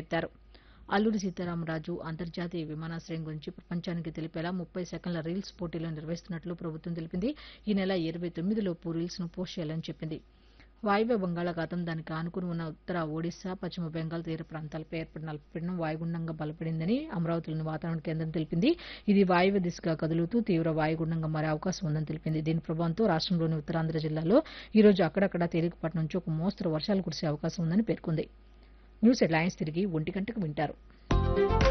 లేవనెత్తారు అల్లూరి సీతారామరాజు అంతర్జాతీయ విమానాశ్రయం గురించి ప్రపంచానికి తెలిపేలా ముప్పై సెకండ్ల రీల్స్ పోటీలు నిర్వహిస్తున్నట్లు ప్రభుత్వం తెలిపింది ఈ నెల ఇరవై తొమ్మిదిలోపు రీల్స్ ను పోస్ట్ చేయాలని చెప్పింది వాయువ్య బంగాళాఖాతం దానికి ఆనుకుని ఉన్న ఉత్తర ఒడిశా పశ్చిమ బెంగాల్ తీర ప్రాంతాలపై ఏర్పడిన అల్పపీడనం వాయుగుండంగా బలపడిందని అమరావతిలోని వాతావరణ కేంద్రం తెలిపింది ఇది వాయువ్య దిశగా కదులుతూ తీవ్ర వాయుగుండంగా మారే అవకాశం ఉందని తెలిపింది దీని ప్రభావంతో రాష్ట్రంలోని ఉత్తరాంధ్ర జిల్లాలో ఈ రోజు అక్కడక్కడ తేలికపాటి నుంచి ఒక మోస్తరు వర్షాలు కురిసే అవకాశం ఉందని పేర్కొంది న్యూస్ హెడ్లైన్స్ తిరిగి ఒంటి గంటకు వింటారు